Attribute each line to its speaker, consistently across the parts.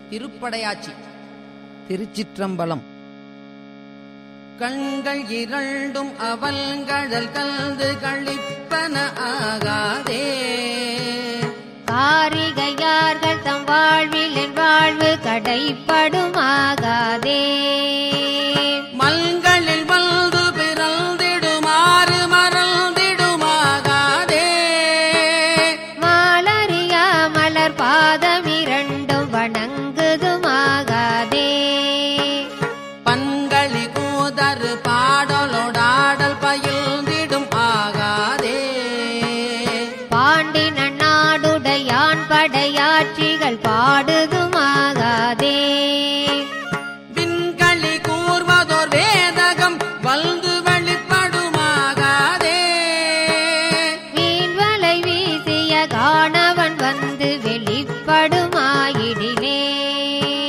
Speaker 1: திருப்படையாச்சி
Speaker 2: திருச்சிற்றம்பலம்
Speaker 1: கண்கள் இரண்டும் அவல்கழல் கலந்து கழிப்பன ஆகாதே
Speaker 3: காரிகையார்கள் தம் வாழ்வில் என் வாழ்வு கடைப்படுமாகாதே
Speaker 1: மல்களில் வந்து பிறந்திடுமாறு மறந்திடுமாகாதே
Speaker 3: மாலரியா மலர் பாதம் இரண்டும் வணங்குதுமாகாதே
Speaker 1: பண்களி கூதரு பாடலோடாடல் பயில்ந்திடும் ஆகாதே
Speaker 3: பாண்டி நன்னாடுடையான் படையாட்சிகள் பாடுதுமாகாதே
Speaker 1: விண்களி கூர்வதோர் வேதகம் வந்து வெளிப்படுமாகாதே
Speaker 3: மீன்வலை வீசிய காணவன் வந்து வெளிப்படுமாயிடினே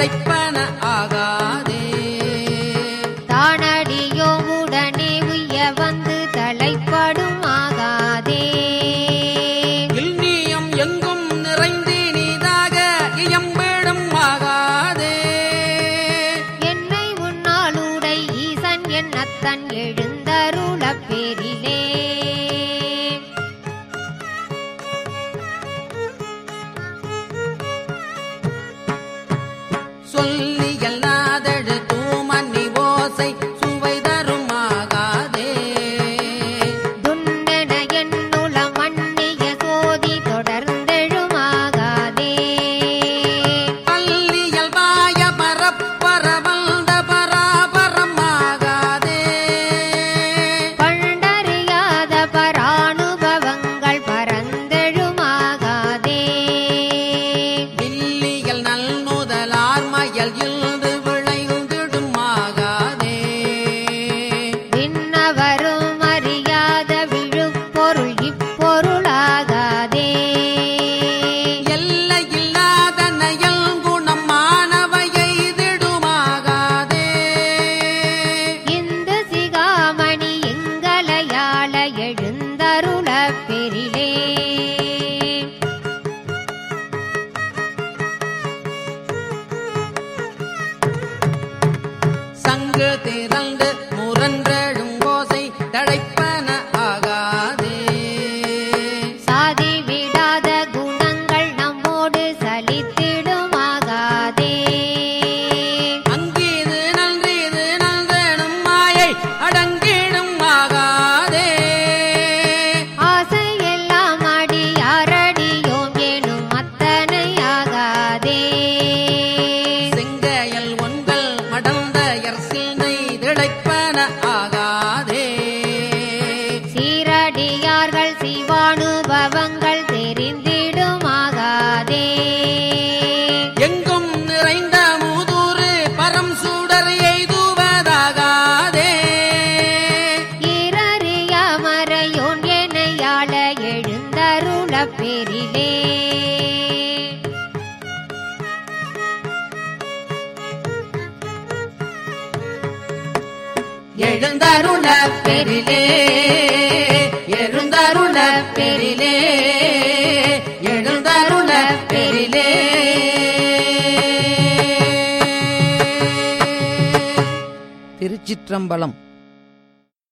Speaker 1: தழைப்பன ஆகாதே
Speaker 3: தானடியோ உடனே உய்ய வந்து தலைப்படுமாகாதே
Speaker 1: இல்நீயம் எங்கும் நிறைந்தினிதாக இயம்பிடும் ஆகாதே
Speaker 3: என்னை உன்னாளுடை ஈசன் என்னத்தன் எழுந்தருளப் பெரிலே
Speaker 1: சொல்லி எல்லாதழு தூமன்னி ஓசை சுவை தரும் ஆகாதே
Speaker 3: துன்னென என்னுள மன்னிய சோதி தொடர்ந்தெழுமாகாதே
Speaker 1: பல்லியல் வாய பரப்பர வந்த பராபரம் ஆகாதே
Speaker 3: பண்டறியாத பரானுபவங்கள் பரந்தெழுமாகாதே
Speaker 1: வில்லியல் நல்முதலார் மயல் இல்து விளைந்திடும் ஆகாதே
Speaker 3: விண்ணவரும் அறியாத விழுப்பொருள் இப்பொருளாகாதே
Speaker 1: எல்லையில்லாத நயல் குணம் மாணவையை திடுமாகாதே
Speaker 3: இந்த சிகாமணி எங்களையாள எழுந்தருளப் பெரிலே
Speaker 1: சங்கு திரண்டு முரன்றெழும் ஓசை தழைப்பன ஆகாதே
Speaker 3: சாதி விடாத குணங்கள் நம்மோடு சலித்திடுமாகாதே
Speaker 1: அங்கீது நன்றீது நல்தனும் மாயை அடங்கிடும் ஆகாதே
Speaker 3: ஆசையெல்லாம் அடியாரடியோம் எனும் அத்தனையாகாதே
Speaker 1: செங்கையல் ஒன்கள் மடந்த எர்சினை திளைப்பன ஆகாதே
Speaker 3: சீரடியார்கள் சிவானுபவங்கள் தெரிந்திடுமாகாதே
Speaker 1: எங்கும் நிறைந்த மூதூறு பரம் சூடர் எய்துவதாகாதே
Speaker 3: இரறிய மறையோன் எனையாள எழுந்தருளப் பெரிலே
Speaker 1: எழுந்தருள பெரிலே எழுந்தருள பெரிலே எழுந்தருள பெரிலே
Speaker 2: திருச்சிற்றம்பலம்